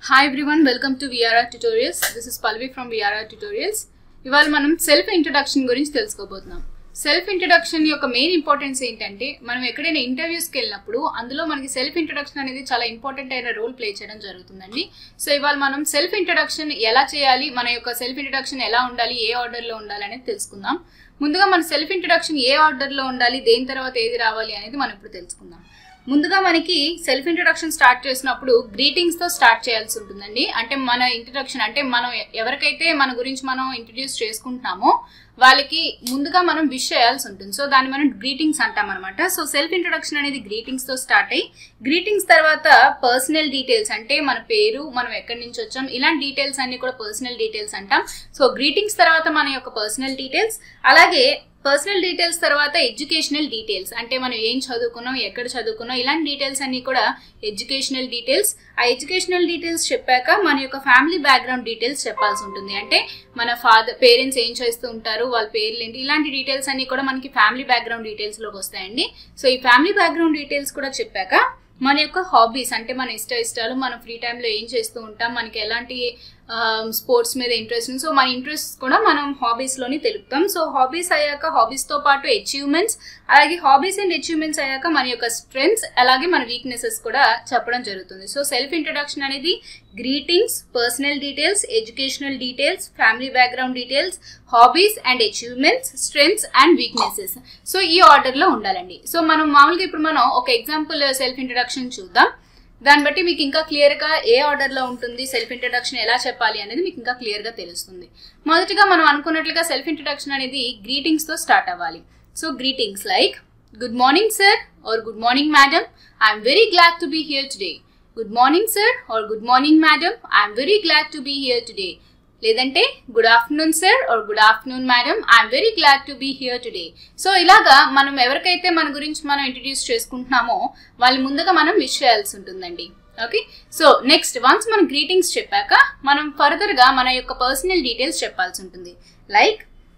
Hi everyone welcome to VRR tutorials this is Pallavi from VRR tutorials ఇవాళ మనం self introduction గురించి తెలుసుకోబోతున్నాం self introduction యొక్క మెయిన్ ఇంపార్టెన్స్ ఏంటంటే మనం ఎక్కడైనా ఇంటర్వ్యూస్కి వెళ్ళినప్పుడు అందులో మనకి సెల్ఫ్ ఇంట్రడక్షన్ అనేది చాలా ఇంపార్టెంట్ అయిన రోల్ ప్లే చేయడం జరుగుతుందండి సో ఇవాళ మనం సెల్ఫ్ ఇంట్రడక్షన్ ఎలా చేయాలి మన యొక్క సెల్ఫ్ ఇంట్రడక్షన్ ఎలా ఉండాలి ఏ ఆర్డర్లో ఉండాలి అనేది తెలుసుకుందాం ముందుగా మన సెల్ఫ్ ఇంట్రడక్షన్ ఏ ఆర్డర్లో ఉండాలి దేని తర్వాత ఏది రావాలి అనేది మనం ఇప్పుడు తెలుసుకుందాం ముందుగా మనకి సెల్ఫ్ ఇంట్రడక్షన్ స్టార్ట్ చేసినప్పుడు గ్రీటింగ్స్ తో స్టార్ట్ చేయాల్సి ఉంటుందండి అంటే మన ఇంట్రడక్షన్ అంటే మనం ఎవరికైతే మన గురించి మనం ఇంట్రడ్యూస్ చేసుకుంటున్నామో వాళ్ళకి ముందుగా మనం విష్ చేయాల్సి ఉంటుంది సో దాన్ని మనం గ్రీటింగ్స్ అంటాం అనమాట సో సెల్ఫ్ ఇంట్రడక్షన్ అనేది గ్రీటింగ్స్ తో స్టార్ట్ అయ్యి గ్రీటింగ్స్ తర్వాత పర్సనల్ డీటెయిల్స్ అంటే మన పేరు మనం ఎక్కడి నుంచి వచ్చాం ఇలాంటి డీటెయిల్స్ అన్ని కూడా పర్సనల్ డీటెయిల్స్ అంటాం సో గ్రీటింగ్స్ తర్వాత మన యొక్క పర్సనల్ డీటెయిల్స్ అలాగే పర్సనల్ డీటెయిల్స్ తర్వాత ఎడ్యుకేషనల్ డీటెయిల్స్ అంటే మనం ఏం చదువుకున్నాం ఎక్కడ చదువుకున్నాం ఇలాంటి డీటెయిల్స్ అన్ని కూడా ఎడ్యుకేషనల్ డీటెయిల్స్ ఆ ఎడ్యుకేషనల్ డీటెయిల్స్ చెప్పాక మన యొక్క ఫ్యామిలీ బ్యాక్గ్రౌండ్ డీటెయిల్స్ చెప్పాల్సి ఉంటుంది అంటే మన ఫాదర్ పేరెంట్స్ ఏం చేస్తూ ఉంటారు వాళ్ళ పేర్లు ఏంటి ఇలాంటి డీటెయిల్స్ అన్ని కూడా మనకి ఫ్యామిలీ బ్యాక్గ్రౌండ్ డీటెయిల్స్లోకి వస్తాయండి సో ఈ ఫ్యామిలీ బ్యాక్గ్రౌండ్ డీటెయిల్స్ కూడా చెప్పాక మన యొక్క హాబీస్ అంటే మన ఇష్ట ఇష్టాలు మనం ఫ్రీ టైంలో ఏం చేస్తూ ఉంటాం మనకి ఎలాంటి స్పోర్ట్స్ మీద ఇంట్రెస్ట్ ఉంది సో మన ఇంట్రెస్ట్ కూడా మనం హాబీస్లోని తెలుపుతాం సో హాబీస్ అయ్యాక హాబీస్తో పాటు అచీవ్మెంట్స్ అలాగే హాబీస్ అండ్ అచీవ్మెంట్స్ అయ్యాక మన యొక్క స్ట్రెంగ్స్ అలాగే మన వీక్నెసెస్ కూడా చెప్పడం జరుగుతుంది సో సెల్ఫ్ ఇంట్రడక్షన్ అనేది greetings personal details educational details family background details hobbies and achievements strengths and weaknesses so ఈ ఆర్డర్లో ఉండాలండి సో మనం మామూలుగా ఇప్పుడు మనం ఒక ఎగ్జాంపుల్ సెల్ఫ్ ఇంట్రడక్షన్ చూద్దాం దాన్ని బట్టి మీకు ఇంకా క్లియర్గా ఏ ఆర్డర్లో ఉంటుంది సెల్ఫ్ ఇంట్రడక్షన్ ఎలా చెప్పాలి అనేది మీకు ఇంకా క్లియర్గా తెలుస్తుంది మొదటిగా మనం అనుకున్నట్లుగా సెల్ఫ్ ఇంట్రడక్షన్ అనేది గ్రీటింగ్స్తో స్టార్ట్ అవ్వాలి so greetings like good morning sir or good morning madam I'm very glad to be here today good morning sir or good morning madam I'm very glad to be here today లేదంటే good afternoon sir or good afternoon madam I'm very glad to be here today so ఇలాగా మనం ఎవరికైతే మన గురించి మనం introduce చేసుకుంటున్నామో వాళ్ళు ముందుగా మనం విష్ చేయాల్సి ఉంటుందండి ఓకే సో నెక్స్ట్ వన్స్ మనం గ్రీటింగ్స్ చెప్పాక మనం ఫర్దర్గా మన యొక్క పర్సనల్ డీటెయిల్స్ చెప్పాల్సి ఉంటుంది like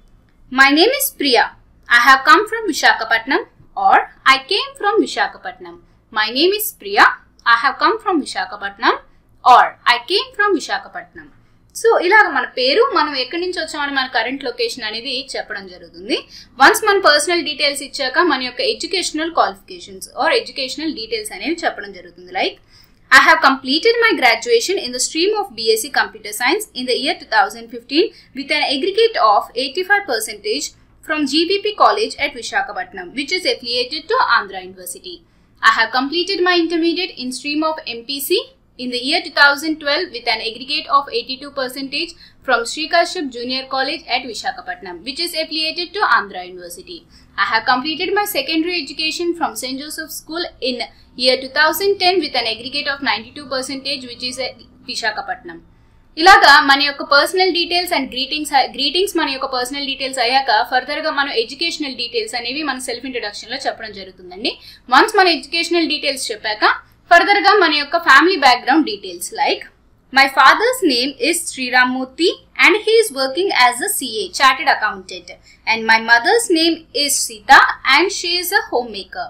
my name is Priya I have come from Visakhapatnam or I came from Visakhapatnam my name is Priya I have come from Visakhapatnam or I came from Visakhapatnam so ఇలాగ మన పేరు మనం ఎక్కడి నుంచి వచ్చామని మన కరెంట్ లొకేషన్ అనేది చెప్పడం జరుగుతుంది వన్స్ మన పర్సనల్ డీటెయిల్స్ ఇచ్చాక మన యొక్క educational qualifications or educational details అనేవి చెప్పడం జరుగుతుంది like I have completed my graduation in the stream of BSc Computer Science in the year 2015 with an aggregate of 85% from GVP College at Vishakhapatnam, which is affiliated to Andhra University. I have completed my intermediate in stream of MPC in the year 2012 with an aggregate of 82% from Sri Kashyap Junior College at Vishakhapatnam, which is affiliated to Andhra University. I have completed my secondary education from St. Joseph School in year 2010 with an aggregate of 92% which is at Vishakhapatnam. ఇలాగా మన యొక్క personal details and greetings greetings మన యొక్క personal details అయ్యాక ఫర్దర్గా మనం educational details అనేవి మన సెల్ఫ్ ఇంట్రడక్షన్లో చెప్పడం జరుగుతుందండి వన్స్ మన ఎడ్యుకేషనల్ డీటెయిల్స్ చెప్పాక ఫర్దర్గా మన యొక్క family background details like my father's name is Srirammurthy and he is working as a CA chartered accountant and my mother's name is Sita and she is a home maker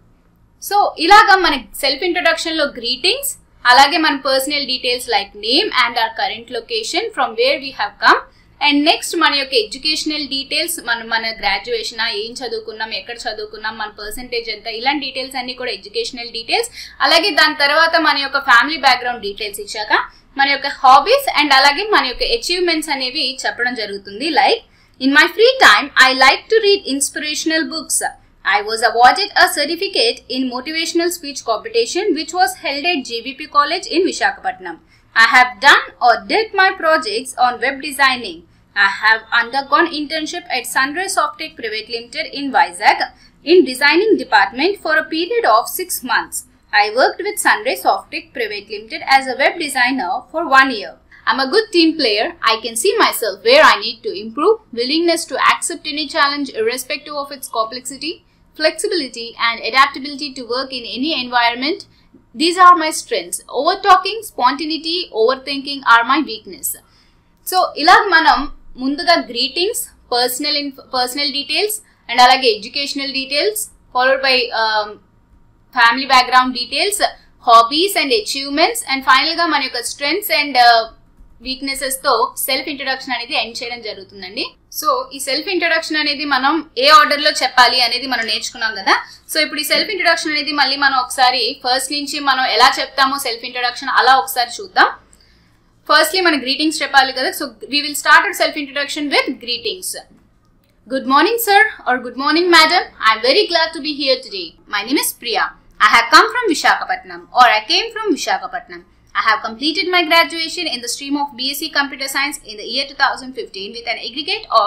so ఇలాగా మన self ఇంట్రొడక్షన్లో greetings అలాగే మన personal details like name and or current location from where we have come and next మన యొక్క educational details మన మన graduation ఏం చదువుకున్నాం ఎక్కడ చదువుకున్నాం మన పర్సంటేజ్ ఎంత ఇలాంటి డీటెయిల్స్ అన్ని కూడా ఎడ్యుకేషనల్ డీటెయిల్స్ అలాగే దాని తర్వాత మన యొక్క ఫ్యామిలీ బ్యాక్గ్రౌండ్ డీటెయిల్స్ ఇచ్చాక మన యొక్క హాబీస్ అండ్ అలాగే మన యొక్క అచీవ్మెంట్స్ అనేవి చెప్పడం జరుగుతుంది like in my free time I like to read inspirational books I was awarded a certificate in motivational speech competition which was held at JVP College in Vishakhapatnam. I have done or did my projects on web designing. I have undergone internship at Sunrise Softech Private Limited in Vizag in designing department for a period of 6 months. I worked with Sunrise Softech Private Limited as a web designer for 1 year. I'm a good team player. I can see myself where I need to improve, willingness to accept any challenge irrespective of its complexity, flexibility and adaptability to work in any environment. These are my strengths. Over talking, spontaneity, overthinking are my weakness. So ఇలా మనం ముందుగా greetings personal personal details and అలాగే educational details followed by family background details hobbies and achievements and final గా మన యొక్క strengths and weaknesses తో self introduction అనేది end చేయడం జరుగుతుందండి సో ఈ సెల్ఫ్ ఇంట్రొడక్షన్ అనేది మనం ఏ ఆర్డర్ లో చెప్పాలి అనేది మనం నేర్చుకున్నాం కదా సో ఇప్పుడు ఈ సెల్ఫ్ ఇంట్రొడక్షన్ అనేది మళ్ళీ మనం ఒకసారి ఫస్ట్ నుంచి మనం ఎలా చెప్తామో సెల్ఫ్ ఇంట్రొడక్షన్ అలా ఒకసారి చూద్దాం ఫస్ట్లీ మన గ్రీటింగ్స్ చెప్పాలి కదా so we will start self introduction with greetings Good morning, sir, or good morning, madam. I am very glad to be here today. My name is Priya. I have come from Vishakhapatnam, or I came from Vishakhapatnam. I have completed my graduation in the stream of BSc Computer Science in the year 2015 with an aggregate of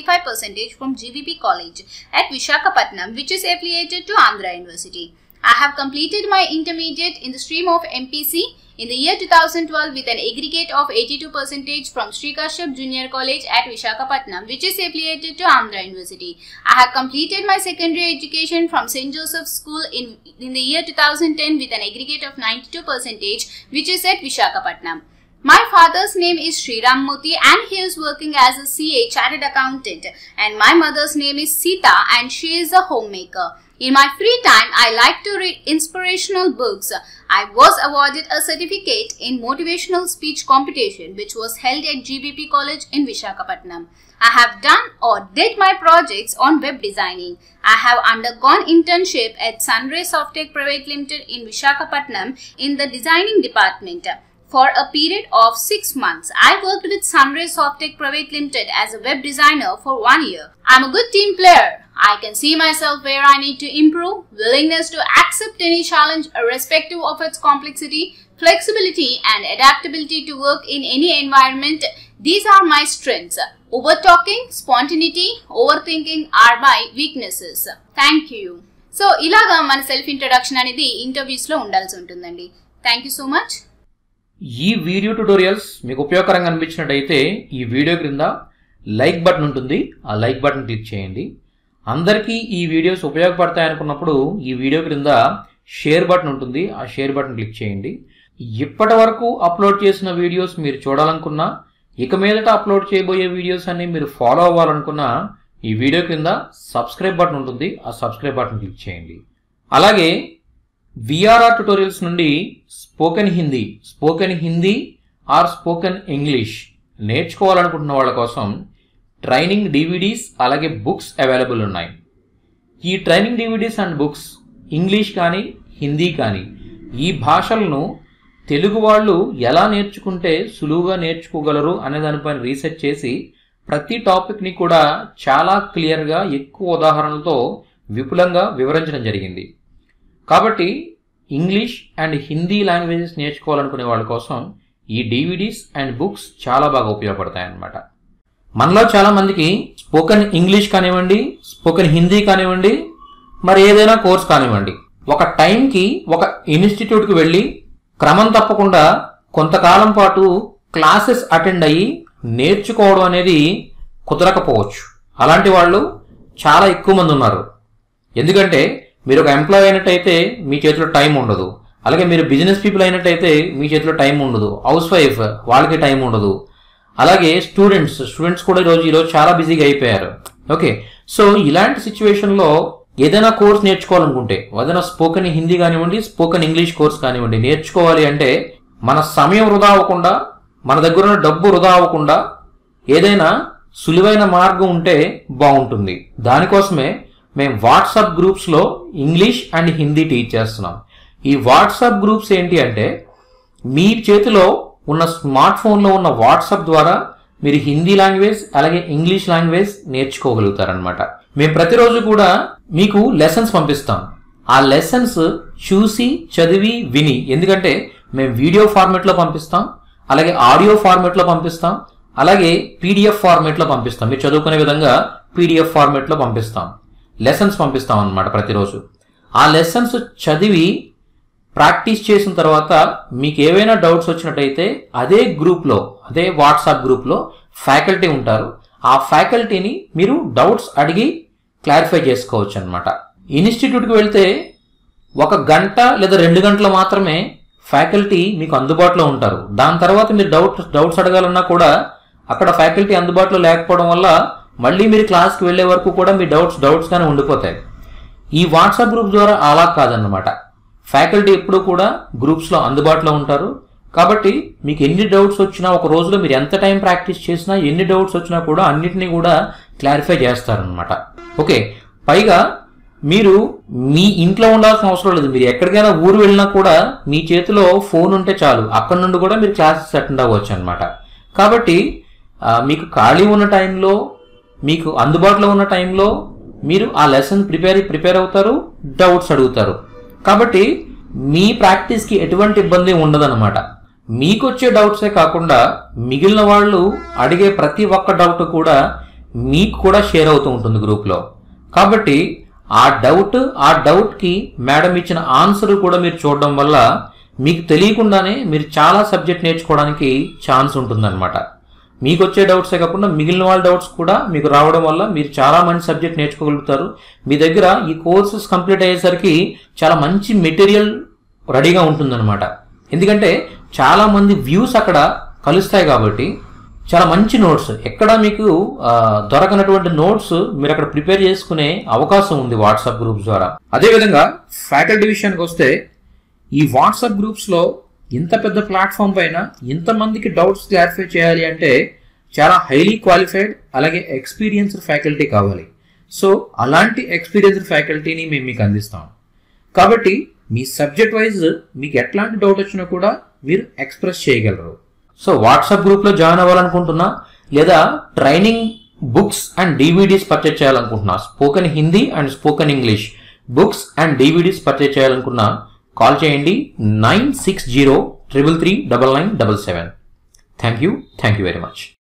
85% from GVP College at Vishakhapatnam, which is affiliated to Andhra University. I have completed my intermediate in the stream of MPC in the year 2012 with an aggregate of 82% from Sri Kashyap Junior College at Vishakhapatnam, which is affiliated to Andhra University. I have completed my secondary education from St. Joseph's School in, in the year 2010 with an aggregate of 92%, which is at Vishakhapatnam. My father's name is Sriram Murthy and he is working as a CA chartered accountant and my mother's name is Sita and she is a homemaker. In my free time, I like to read inspirational books. I was awarded a certificate in motivational speech competition which was held at GBP College in Vishakhapatnam. I have done or did my projects on web designing. I have undergone internship at Sunray Softech Private Limited in Vishakhapatnam in the designing department. For a period of six months, I worked with Sunray Softech Private Limited as a web designer for one year. I'm a good team player. I can see myself where I need to improve, willingness to accept any challenge irrespective of its complexity, flexibility and adaptability to work in any environment. These are my strengths. Over talking, spontaneity, overthinking are my weaknesses. Thank you. So ఇలాగా మన self introduction అనేది interviews లో ఉండాల్సి ఉంటుందండి thank you so much ఈ video tutorials మీకు ఉపయోగకరంగా అనిపించినట్టయితే ఈ వీడియో క్రింద లైక్ బటన్ ఉంటుంది ఆ లైక్ బటన్ క్లిక్ చేయండి అందరికీ ఈ వీడియోస్ ఉపయోగపడతాయి అనుకున్నప్పుడు ఈ వీడియో క్రింద షేర్ బటన్ ఉంటుంది ఆ షేర్ బటన్ క్లిక్ చేయండి ఇప్పటి వరకు అప్లోడ్ చేసిన వీడియోస్ మీరు చూడాలనుకున్నా ఇక మీదట అప్లోడ్ చేయబోయే వీడియోస్ అన్ని మీరు ఫాలో అవ్వాలనుకున్నా ఈ వీడియో క్రింద సబ్స్క్రైబ్ బటన్ ఉంటుంది ఆ సబ్స్క్రైబ్ బటన్ క్లిక్ చేయండి అలాగే విఆర్ఆర్ ట్యుటోరియల్స్ నుండి spoken Hindi spoken Hindi or spoken English నేర్చుకోవాలనుకుంటున్న వాళ్ళ కోసం ట్రైనింగ్ డివిడీస్ అలాగే బుక్స్ అవైలబుల్ ఉన్నాయి ఈ training DVDs and books English కానీ హిందీ కానీ ఈ భాషలను తెలుగు వాళ్ళు ఎలా నేర్చుకుంటే సులువుగా నేర్చుకోగలరు అనే దానిపైన రీసెర్చ్ చేసి ప్రతి టాపిక్ని కూడా చాలా క్లియర్గా ఎక్కువ ఉదాహరణలతో విపులంగా వివరించడం జరిగింది కాబట్టి ఇంగ్లీష్ అండ్ హిందీ లాంగ్వేజెస్ నేర్చుకోవాలనుకునే వాళ్ళ కోసం ఈ డివిడీస్ అండ్ బుక్స్ చాలా బాగా ఉపయోగపడతాయి అన్నమాట మనలో చాలా మందికి స్పోకెన్ ఇంగ్లీష్ కానివ్వండి స్పోకెన్ హిందీ కానివ్వండి మరి ఏదైనా కోర్స్ కానివ్వండి ఒక టైంకి ఒక ఇన్స్టిట్యూట్కి వెళ్ళి క్రమం తప్పకుండా కొంతకాలం పాటు క్లాసెస్ అటెండ్ అయ్యి నేర్చుకోవడం అనేది కుదరకపోవచ్చు అలాంటి వాళ్ళు చాలా ఎక్కువ మంది ఉన్నారు ఎందుకంటే మీరు ఒక ఎంప్లాయ్ అయినట్టయితే మీ చేతిలో టైం ఉండదు అలాగే మీరు బిజినెస్ పీపుల్ అయినట్టయితే మీ చేతిలో టైం ఉండదు హౌస్ వైఫ్ వాళ్ళకి టైం ఉండదు అలాగే స్టూడెంట్స్ స్టూడెంట్స్ కూడా ఈరోజు ఈరోజు చాలా బిజీగా అయిపోయారు ఓకే సో ఇలాంటి సిచ్యువేషన్లో ఏదైనా కోర్స్ నేర్చుకోవాలనుకుంటే ఏదైనా స్పోకెన్ హిందీ కానివ్వండి స్పోకెన్ ఇంగ్లీష్ కోర్స్ కానివ్వండి నేర్చుకోవాలి అంటే మన సమయం వృధా అవ్వకుండా మన దగ్గర ఉన్న డబ్బు వృధా అవ్వకుండా ఏదైనా సులువైన మార్గం ఉంటే బాగుంటుంది దానికోసమే మేము వాట్సాప్ గ్రూప్స్లో ఇంగ్లీష్ అండ్ హిందీ టీచ్ చేస్తున్నాం ఈ వాట్సాప్ గ్రూప్స్ ఏంటి అంటే మీ చేతిలో ఉన్న స్మార్ట్ ఫోన్లో ఉన్న వాట్సాప్ ద్వారా మీరు హిందీ లాంగ్వేజ్ అలాగే ఇంగ్లీష్ లాంగ్వేజ్ నేర్చుకోగలుగుతారనమాట మేము ప్రతిరోజు కూడా మీకు లెసన్స్ పంపిస్తాం ఆ లెసన్స్ చూసి చదివి విని ఎందుకంటే మేము వీడియో ఫార్మేట్లో పంపిస్తాం అలాగే ఆడియో ఫార్మేట్లో పంపిస్తాం అలాగే పీడిఎఫ్ ఫార్మేట్లో పంపిస్తాం మీరు చదువుకునే విధంగా పీడిఎఫ్ ఫార్మేట్లో పంపిస్తాం లెసన్స్ పంపిస్తాం అన్నమాట ప్రతిరోజు ఆ లెసన్స్ చదివి ప్రాక్టీస్ చేసిన తర్వాత మీకు ఏవైనా డౌట్స్ వచ్చినట్టయితే అదే గ్రూప్లో అదే వాట్సాప్ గ్రూప్లో ఫ్యాకల్టీ ఉంటారు ఆ ఫ్యాకల్టీని మీరు డౌట్స్ అడిగి క్లారిఫై చేసుకోవచ్చు అనమాట ఇన్స్టిట్యూట్కి వెళ్తే ఒక గంట లేదా రెండు గంటలు మాత్రమే ఫ్యాకల్టీ మీకు అందుబాటులో ఉంటారు దాని తర్వాత మీరు డౌట్ డౌట్స్ అడగాలన్నా కూడా అక్కడ ఫ్యాకల్టీ అందుబాటులో లేకపోవడం వల్ల మళ్ళీ మీరు క్లాస్కి వెళ్ళే వరకు కూడా మీ డౌట్స్ డౌట్స్గానే ఉండిపోతాయి ఈ వాట్సాప్ గ్రూప్ ద్వారా అలా కాదన్నమాట ఫ్యాకల్టీ ఎప్పుడూ కూడా గ్రూప్స్లో అందుబాటులో ఉంటారు కాబట్టి మీకు ఎన్ని డౌట్స్ వచ్చినా ఒక రోజులో మీరు ఎంత టైం ప్రాక్టీస్ చేసినా ఎన్ని డౌట్స్ వచ్చినా కూడా అన్నిటినీ కూడా క్లారిఫై చేస్తారనమాట ఓకే పైగా మీరు మీ ఇంట్లో ఉండాల్సిన అవసరం లేదు మీరు ఎక్కడికైనా ఊరు వెళ్ళినా కూడా మీ చేతిలో ఫోన్ ఉంటే చాలు అక్కడ నుండి కూడా మీరు క్లాసెస్ అటెండ్ అవ్వచ్చు అనమాట కాబట్టి ఆ, మీకు ఖాళీ ఉన్న టైంలో మీకు అందుబాటులో ఉన్న టైంలో మీరు ఆ లెసన్ ప్రిపేర్ ప్రిపేర్ అవుతారు డౌట్స్ అడుగుతారు కాబట్టి మీ ప్రాక్టీస్కి ఎటువంటి ఇబ్బంది ఉండదన్నమాట మీకు వచ్చే డౌట్సే కాకుండా మిగిలిన వాళ్ళు అడిగే ప్రతి ఒక్క డౌట్ కూడా మీకు కూడా షేర్ అవుతూ ఉంటుంది గ్రూప్లో కాబట్టి ఆ డౌట్ ఆ డౌట్కి మేడం ఇచ్చిన ఆన్సర్ కూడా మీరు చూడడం వల్ల మీకు తెలియకుండానే మీరు చాలా సబ్జెక్ట్ నేర్చుకోవడానికి ఛాన్స్ ఉంటుందన్నమాట మీకు వచ్చే డౌట్సే కాకుండా మిగిలిన వాళ్ళ డౌట్స్ కూడా మీకు రావడం వల్ల మీరు చాలా మంచి సబ్జెక్ట్ నేర్చుకోగలుగుతారు మీ దగ్గర ఈ కోర్సెస్ కంప్లీట్ అయ్యేసరికి చాలా మంచి మెటీరియల్ రెడీగా ఉంటుందన్నమాట ఎందుకంటే చాలా మంది వ్యూస్ అక్కడ కలుస్తాయి కాబట్టి చాలా మంచి నోట్స్ ఎక్కడ మీకు ఆ, దొరకనటువంటి నోట్స్ మీరు అక్కడ ప్రిపేర్ చేసుకునే అవకాశం ఉంది వాట్సాప్ గ్రూప్స్ ద్వారా అదేవిధంగా ఫ్యాకల్టీ విషయానికి వస్తే ఈ వాట్సాప్ గ్రూప్స్లో ఇంత పెద్ద ప్లాట్ఫామ్ పైన ఇంతమందికి డౌట్స్ క్లారిఫై చేయాలి అంటే చాలా హైలీ క్వాలిఫైడ్ అలాగే ఎక్స్పీరియన్స్డ్ ఫ్యాకల్టీ కావాలి సో అలాంటి ఎక్స్పీరియన్స్డ్ ఫ్యాకల్టీని మేము మీకు అందిస్తాం కాబట్టి మీ సబ్జెక్ట్ వైజ్ మీకు ఎట్లాంటి డౌట్ వచ్చినా కూడా మీరు ఎక్స్ప్రెస్ చేయగలరు సో వాట్సాప్ గ్రూప్లో జాయిన్ అవ్వాలనుకుంటున్నా లేదా training books and DVDs purchase చేయాలనుకుంటున్నా spoken Hindi and spoken English books and DVDs purchase చేయాలనుకున్నా కాల్ చేయండి nine six zero triple three double nine double seven thank you thank you very much